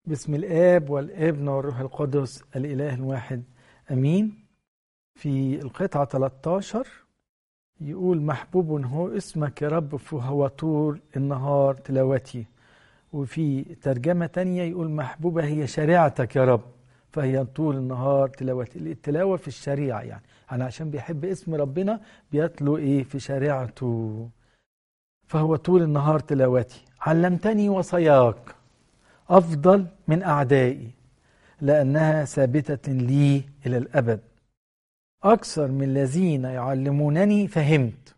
باسم الآب والابن والروح القدس الإله الواحد أمين في القطعة 13 يقول محبوب هو اسمك يا رب فهو طول النهار تلاوتي وفي ترجمة تانية يقول محبوبة هي شريعتك يا رب فهي طول النهار تلاوتي التلاوة في الشريعة يعني أنا عشان بيحب اسم ربنا بيتلو إيه في شريعته فهو طول النهار تلاوتي علمتني وصاياك أفضل من أعدائي لأنها ثابتة لي إلى الأبد أكثر من الذين يعلمونني فهمت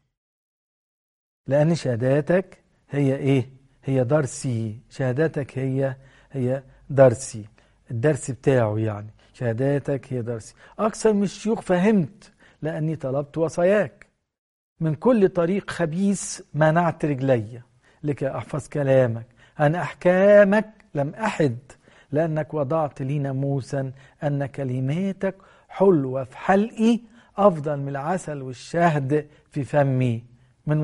لأن شهاداتك هي إيه؟ هي درسي شهاداتك هي هي درسي الدرس بتاعه يعني شهاداتك هي درسي أكثر من الشيوخ فهمت لأني طلبت وصاياك من كل طريق خبيث منعت رجلي لكي أحفظ كلامك عن أحكامك لم أحد لأنك وضعت لي ناموسا أن كلماتك حلوة في حلقي أفضل من العسل والشهد في فمي من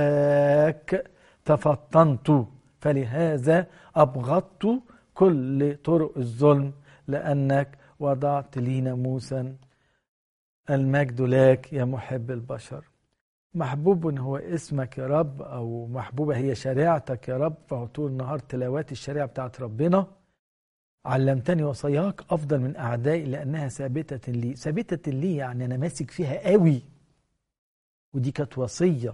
وصاياك تفطنت فلهذا أبغضت كل طرق الظلم لأنك وضعت لي ناموسا المجد لك يا محب البشر محبوب هو اسمك يا رب او محبوبه هي شريعتك يا رب فهو طول النهار تلاوات الشريعه بتاعت ربنا علمتني وصاياك افضل من اعدائي لانها ثابته لي ثابته لي يعني انا ماسك فيها قوي ودي كانت وصيه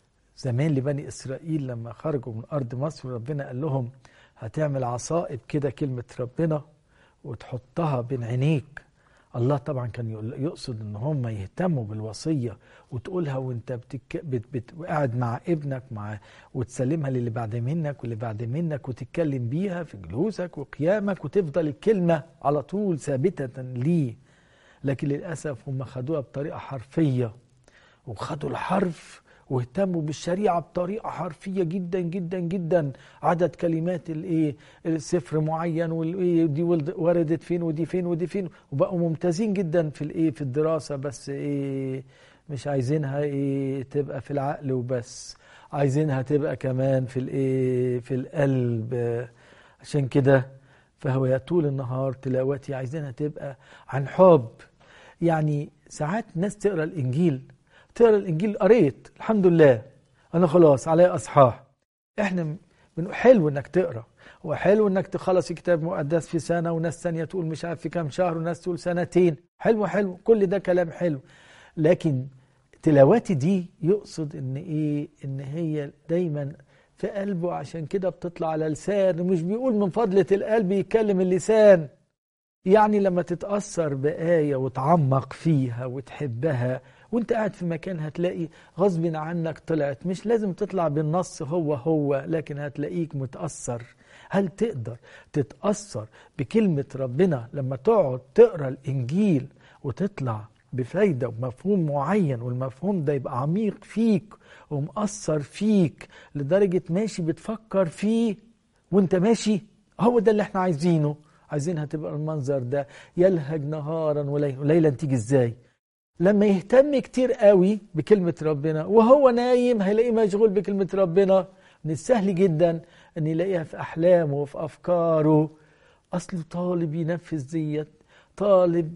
زمان لبني اسرائيل لما خرجوا من ارض مصر ربنا قال لهم هتعمل عصائب كده كلمه ربنا وتحطها بين عينيك الله طبعا كان يقصد ان هم يهتموا بالوصيه وتقولها وانت بتك... بت... بت... قاعد مع ابنك مع وتسلمها للي بعد منك واللي بعد منك وتتكلم بيها في جلوسك وقيامك وتفضل الكلمه على طول ثابته ليه لكن للاسف هم خدوها بطريقه حرفيه وخدوا الحرف واهتموا بالشريعه بطريقه حرفيه جدا جدا جدا عدد كلمات الايه السفر معين والايه دي وردت فين ودي فين ودي فين وبقوا ممتازين جدا في الايه في الدراسه بس ايه مش عايزينها ايه تبقى في العقل وبس عايزينها تبقى كمان في الايه في القلب عشان كده فهو طول النهار تلاوتي عايزينها تبقى عن حب يعني ساعات ناس تقرا الانجيل تقرا الانجيل قريت الحمد لله انا خلاص عليا اصحاح احنا بنقول حلو انك تقرا وحلو انك تخلص كتاب مقدس في سنه وناس ثانيه تقول مش عارف في كام شهر وناس تقول سنتين حلو حلو كل ده كلام حلو لكن تلاواتي دي يقصد ان ايه ان هي دايما في قلبه عشان كده بتطلع على لسان ومش بيقول من فضلة القلب يتكلم اللسان يعني لما تتأثر بآية وتعمق فيها وتحبها وانت قاعد في مكان هتلاقي غصب عنك طلعت مش لازم تطلع بالنص هو هو لكن هتلاقيك متأثر هل تقدر تتأثر بكلمة ربنا لما تقعد تقرأ الإنجيل وتطلع بفايدة ومفهوم معين والمفهوم ده يبقى عميق فيك ومأثر فيك لدرجة ماشي بتفكر فيه وانت ماشي هو ده اللي احنا عايزينه عايزينها تبقى المنظر ده يلهج نهارا وليلا تيجي ازاي لما يهتم كتير قوي بكلمة ربنا وهو نايم هيلاقيه مشغول بكلمة ربنا من السهل جدا ان يلاقيها في احلامه وفي افكاره اصله طالب ينفذ ديت طالب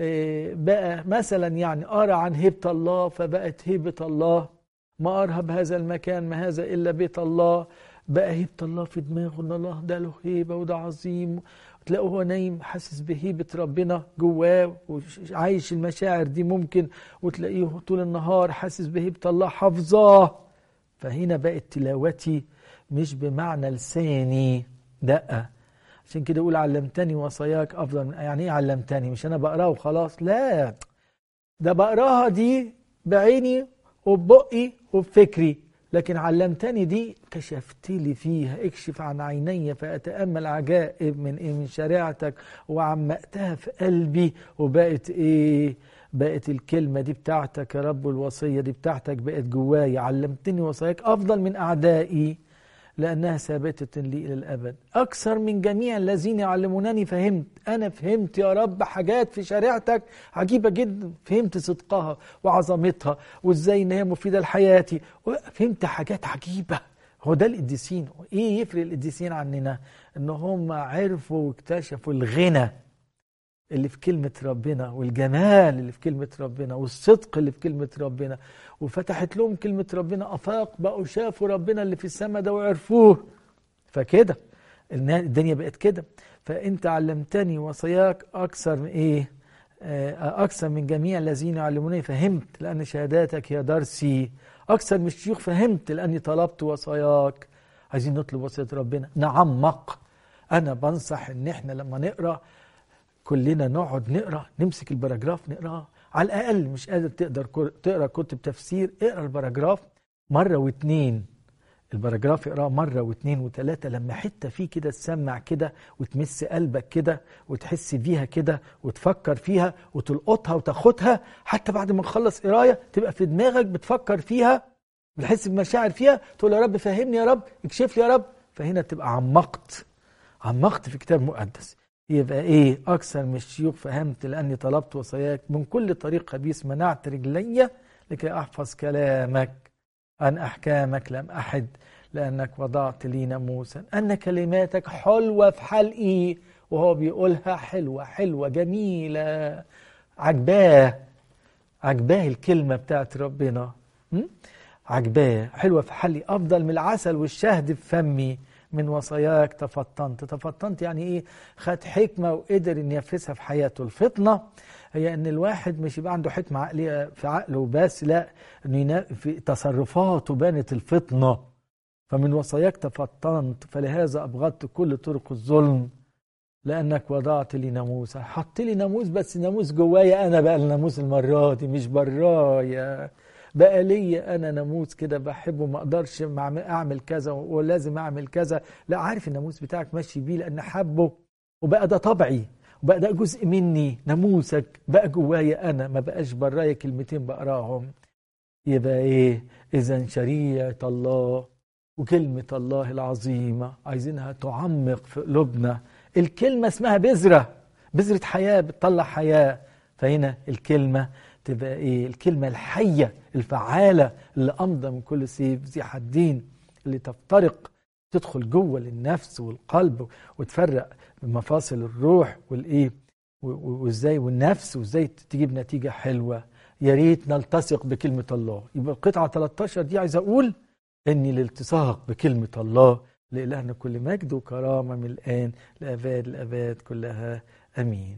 بقى مثلا يعني قرا عن هيبة الله فبقت هيبة الله ما أرهب هذا المكان ما هذا إلا بيت الله بقى هيبة الله في دماغه إن الله ده له هيبة وده عظيم تلاقيه هو نايم حاسس بهيبة ربنا جواه وعايش المشاعر دي ممكن وتلاقيه طول النهار حاسس بهيبة الله حافظاه فهنا بقت تلاوتي مش بمعنى لساني لا عشان كده يقول علمتني وصاياك افضل من يعني ايه علمتني مش انا بقراه وخلاص لا ده بقراها دي بعيني وببقي وبفكري لكن علمتني دي كشفت لي فيها اكشف عن عيني فاتامل عجائب من ايه من شريعتك وعمقتها في قلبي وبقت ايه بقت الكلمه دي بتاعتك يا رب والوصيه دي بتاعتك بقت جوايا علمتني وصاياك افضل من اعدائي لأنها ثابتة لي إلى الأبد أكثر من جميع الذين يعلمونني فهمت أنا فهمت يا رب حاجات في شريعتك عجيبة جدا فهمت صدقها وعظمتها وإزاي إن هي مفيدة لحياتي فهمت حاجات عجيبة هو ده القديسين ايه يفرق القديسين عننا ان هم عرفوا واكتشفوا الغنى اللي في كلمة ربنا والجمال اللي في كلمة ربنا والصدق اللي في كلمة ربنا وفتحت لهم كلمة ربنا أفاق بقوا شافوا ربنا اللي في السماء ده وعرفوه فكده الدنيا بقت كده فأنت علمتني وصاياك أكثر من إيه آه، أكثر من جميع الذين يعلموني فهمت لأن شهاداتك يا درسي أكثر من الشيوخ فهمت لأني طلبت وصاياك عايزين نطلب وصية ربنا نعمق أنا بنصح إن إحنا لما نقرأ كلنا نقعد نقرأ نمسك البراجراف نقرأه على الأقل مش قادر تقدر تقرأ كتب تفسير اقرأ البراجراف مرة واتنين البراجراف اقراه مرة واثنين وثلاثة لما حتة فيه كده تسمع كده وتمس قلبك كده وتحس بيها كده وتفكر فيها وتلقطها وتاخدها حتى بعد ما تخلص قراية تبقى في دماغك بتفكر فيها بتحس بمشاعر فيها تقول يا رب فهمني يا رب اكشف لي يا رب فهنا تبقى عمقت عمقت في كتاب مقدس يبقى ايه اكثر من الشيوخ فهمت لاني طلبت وصاياك من كل طريق خبيث منعت رجلي لكي احفظ كلامك عن أحكامك لم أحد لأنك وضعت لي ناموسا أن كلماتك حلوة في حلقي وهو بيقولها حلوة حلوة جميلة عجباه عجباه الكلمة بتاعت ربنا عجباه حلوة في حلقي أفضل من العسل والشهد في فمي من وصاياك تفطنت تفطنت يعني ايه خد حكمة وقدر ان ينفذها في حياته الفطنة هي ان الواحد مش يبقى عنده حكمه عقليه في عقله بس لا انه في تصرفاته بانت الفطنه فمن وصاياك تفطنت فلهذا ابغضت كل طرق الظلم لانك وضعت لي ناموس حط لي ناموس بس ناموس جوايا انا بقى الناموس المره دي مش برايا بقى ليا انا ناموس كده بحبه ما اقدرش اعمل كذا ولازم اعمل كذا لا عارف الناموس بتاعك ماشي بيه لان حبه وبقى ده طبعي وبقى ده جزء مني ناموسك بقى جوايا انا ما بقاش برايا كلمتين بقراهم يبقى ايه اذا شريعه الله وكلمه الله العظيمه عايزينها تعمق في قلوبنا الكلمه اسمها بذره بذره حياه بتطلع حياه فهنا الكلمه تبقى ايه الكلمه الحيه الفعاله اللي امضى من كل سيف ذي حدين اللي تفترق تدخل جوه للنفس والقلب وتفرق مفاصل الروح والايه وازاي والنفس وازاي تجيب نتيجه حلوه يا ريت نلتصق بكلمه الله يبقى القطعه 13 دي عايز اقول ان الالتصاق بكلمه الله لإلهنا كل مجد وكرامه من الان لاباد الاباد كلها امين